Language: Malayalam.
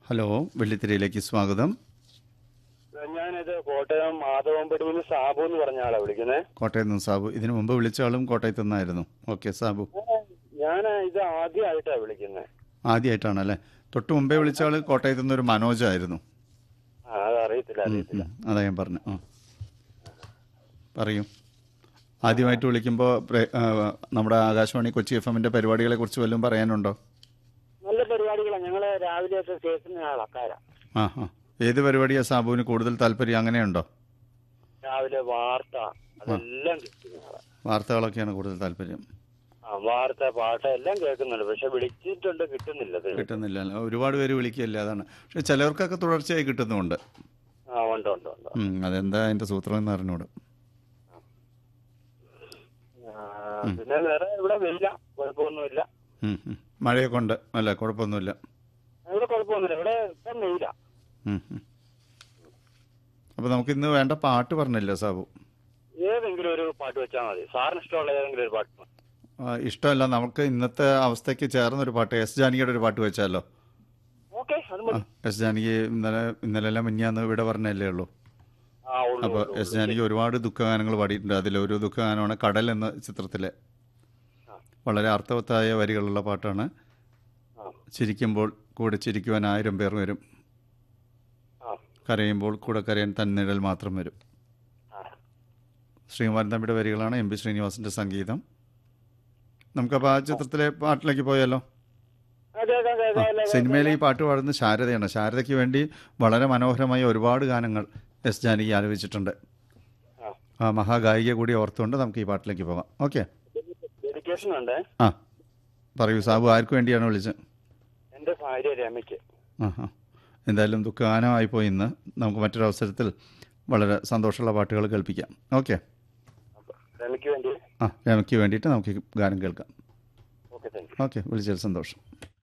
ഹലോ വെള്ളിത്തിരയിലേക്ക് സ്വാഗതം ഞാനിത് കോട്ടയം മാധവമ്പടിയിൽ നിന്ന് സാബു എന്ന് പറഞ്ഞ ആളാ വിളിക്കുന്നത് കോട്ടയത്ത് നിന്ന് സാബു ഇതിനു മുമ്പ് വിളിച്ച ആളും കോട്ടയത്ത് നിന്നായിരുന്നു ഓക്കെ സാബു ഞാൻ ഇത് ആദ്യമായിട്ടാ വിളിക്കുന്നത് ആദ്യമായിട്ടാണല്ലേ തൊട്ട് മുമ്പേ വിളിച്ച ആൾ കോട്ടയത്ത് നിന്നൊരു മനോജായിരുന്നു ആ അത് അറിയത്തില്ല അറിയത്തില്ല ഉം, അതാ ഞാൻ പറഞ്ഞു ആ പറയൂ ആദ്യമായിട്ട് വിളിക്കുമ്പോൾ നമ്മുടെ ആകാശവാണി കൊച്ചി എഫ് എമ്മിൻ്റെ പരിപാടികളെ കുറിച്ച് വല്ലതും പറയാനുണ്ടോ നല്ല പരിപാടികളാണ് ഞങ്ങള് രാവിലെയൊക്കെ കേൾക്കുന്ന ആൾക്കാരാ ആ ആ ഏത് പരിപാടിയാണ് സാബുവിന് കൂടുതൽ താല്പര്യം അങ്ങനെയുണ്ടോ രാവിലെ വാർത്ത അതെല്ലാം കേൾക്കുന്ന ആളാ വാർത്തകളൊക്കെയാണ് കൂടുതൽ താല്പര്യം ആ വാർത്ത പാട്ട് എല്ലാം കേൾക്കുന്നുണ്ട് പക്ഷെ വിളിച്ചിട്ടുണ്ട് കിട്ടുന്നില്ല ഇത്. കിട്ടുന്നില്ല അല്ലേ? ഒരുപാട് പേര് വിളിക്കുകയല്ലേ അതാണ് പക്ഷെ ചിലർക്കൊക്കെ തുടർച്ചയായി കിട്ടുന്നുമുണ്ട് ആ ഉണ്ട് ഉണ്ട് ഉണ്ട് ഉം, അതെന്താ അതിൻ്റെ സൂത്രം എന്ന് അറിഞ്ഞൂടെ ആ, പിന്നെ വേറെ ഇവിടെ വെയില കുഴപ്പമൊന്നുമില്ല ഉം, ഉം. മഴയൊക്കെ ഉണ്ട് അല്ല കുഴപ്പമൊന്നുമില്ല ഇവിടെ കുഴപ്പമൊന്നുമില്ല ഇവിടെ ഇപ്പം വെയില ഉം, ഉം. അപ്പോൾ നമുക്കിന്ന് വേണ്ട പാട്ട് പറഞ്ഞില്ല സാബു ഏതെങ്കിലും ഒരു പാട്ട് വെച്ചാൽ മതി സാറിന് ഇഷ്ടമുള്ള ഏതെങ്കിലും ഒരു പാട്ട് മതി. ആ, ഇഷ്ടമല്ല നമുക്ക് ഇന്നത്തെ അവസ്ഥയ്ക്ക് ചേർന്നൊരു പാട്ട് എസ് ജാനകിയുടെ ഒരു പാട്ട് വെച്ചാലോ ഓക്കെ അത് ആ, മതി എസ് ജാനകി ഇന്നലെ ഇന്നലെ മിഞ്ഞാന്ന് ഇവിടെ പറഞ്ഞല്ലേ ഉള്ളൂ ആ ഉള്ളൂ അപ്പോൾ ഉള്ളൂ, എസ് ജാനകി ഒരുപാട് ദുഃഖഗാനങ്ങൾ പാടിയിട്ടുണ്ട് അതിലൊരു ദുഃഖഗാനമാണ് കടൽ എന്ന ചിത്രത്തിലെ ആ. വളരെ അർത്ഥവത്തായ വരികളുള്ള പാട്ടാണ് ആ ചിരിക്കുമ്പോൾ കൂടെ ചിരിക്കുവാൻ ആയിരം പേർ വരും ആ കരയുമ്പോൾ കൂടെ കരയാൻ തന്നിഴൽ മാത്രം വരും ആ ശ്രീകുമാരൻ തമ്പിയുടെ വരികളാണ് എം പി ശ്രീനിവാസിൻ്റെ സംഗീതം നമുക്കപ്പോൾ ആ ചിത്രത്തിലെ പാട്ടിലേക്ക് പോയാലോ അതെ അതെ അതെ അതെ അതെ സിനിമയിലെ ഈ പാട്ട് പാടുന്നത് ശാരദയാണ് ശാരദയ്ക്ക് വേണ്ടി വളരെ മനോഹരമായ ഒരുപാട് ഗാനങ്ങൾ എസ് ജാനകി ആലപിച്ചിട്ടുണ്ട് ആ ആ മഹാഗായിക കൂടി ഓർത്തുകൊണ്ട് നമുക്ക് ഈ പാട്ടിലേക്ക് പോകാം ഓക്കെ ഡെഡിക്കേഷൻ ഉണ്ട് ആ പറയൂ സാബു ആർക്ക് വേണ്ടിയാണ് വിളിച്ചത് എന്റെ ഭാര്യ രമയ്ക്ക് ആ ആ എന്തായാലും ദുഃഖഗാനമായി പോയി ഇന്ന് നമുക്ക് മറ്റൊരു അവസരത്തിൽ വളരെ സന്തോഷമുള്ള പാട്ടുകൾ കേൾപ്പിക്കാം ഓക്കെ അപ്പൊ രമയ്ക്ക് വേണ്ടി ആ രമയ്ക്ക് വേണ്ടിയിട്ട് നമുക്ക് ഈ ഗാനം കേൾക്കാം ഓക്കെ താങ്ക് യു ഓക്കെ വിളിച്ചതിൽ സന്തോഷം